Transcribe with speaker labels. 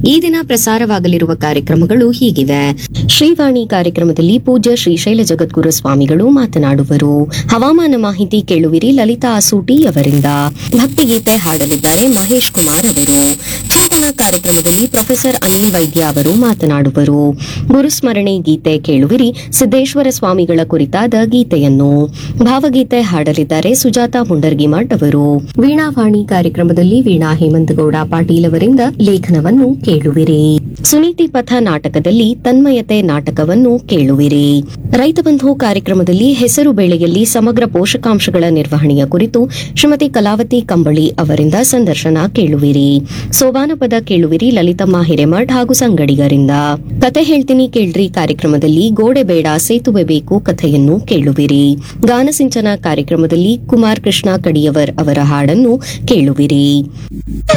Speaker 1: ಈ ದಿನ ಪ್ರಸಾರವಾಗಲಿರುವ ಕಾರ್ಯಕ್ರಮಗಳು ಹೀಗಿವೆ ಶ್ರೀವಾಣಿ ಕಾರ್ಯಕ್ರಮದಲ್ಲಿ ಪೂಜ್ಯ ಶ್ರೀಶೈಲ ಜಗದ್ಗುರು ಸ್ವಾಮಿಗಳು ಮಾತನಾಡುವರು ಹವಾಮಾನ ಮಾಹಿತಿ ಕೇಳುವಿರಿ ಲಲಿತಾ ಅಸೂಟಿ ಅವರಿಂದ ಭಕ್ತಿಗೀತೆ ಹಾಡಲಿದ್ದಾರೆ ಮಹೇಶ್ ಕುಮಾರ್ ಅವರು ಚಿಂತನ ಕಾರ್ಯಕ್ರಮದಲ್ಲಿ ಪ್ರೊಫೆಸರ್ ಅನಿಲ್ ವೈದ್ಯ ಅವರು ಮಾತನಾಡುವರು ಗುರುಸ್ಮರಣೆ ಗೀತೆ ಕೇಳುವಿರಿ ಸಿದ್ದೇಶ್ವರ ಸ್ವಾಮಿಗಳ ಕುರಿತಾದ ಗೀತೆಯನ್ನು ಭಾವಗೀತೆ ಹಾಡಲಿದ್ದಾರೆ ಸುಜಾತ ಮುಂಡರ್ಗಿಮಠ್ ಅವರು ವೀಣಾವಾಣಿ ಕಾರ್ಯಕ್ರಮದಲ್ಲಿ ವೀಣಾ ಹೇಮಂತಗೌಡ ಪಾಟೀಲ್ ಅವರಿಂದ ಲೇಖನವನ್ನು ಕೇಳುವಿರಿ ಸುನೀತಿ ಪಥ ನಾಟಕದಲ್ಲಿ ತನ್ಮಯತೆ ನಾಟಕವನ್ನು ಕೇಳುವಿರಿ ರೈತ ಬಂಧು ಕಾರ್ಯಕ್ರಮದಲ್ಲಿ ಹೆಸರು ಬೆಳೆಯಲ್ಲಿ ಸಮಗ್ರ ಪೋಷಕಾಂಶಗಳ ನಿರ್ವಹಣೆಯ ಕುರಿತು ಶ್ರೀಮತಿ ಕಲಾವತಿ ಕಂಬಳಿ ಅವರಿಂದ ಸಂದರ್ಶನ ಕೇಳುವಿರಿ ಸೋಬಾನಪದ ಕೇಳುವಿರಿ ಲಲಿತಮ್ಮ ಹಿರೇಮಠ್ ಹಾಗೂ ಸಂಗಡಿಗರಿಂದ ಕತೆ ಹೇಳ್ತೀನಿ ಕೇಳ್ರಿ ಕಾರ್ಯಕ್ರಮದಲ್ಲಿ ಗೋಡೆ ಬೇಡ ಸೇತುವೆ ಬೇಕು ಕಥೆಯನ್ನು ಕೇಳುವಿರಿ ಗಾನಸಿಂಚನ ಕಾರ್ಯಕ್ರಮದಲ್ಲಿ ಕುಮಾರ್ ಕೃಷ್ಣ ಕಡಿಯವರ್ ಅವರ ಹಾಡನ್ನು ಕೇಳುವಿರಿ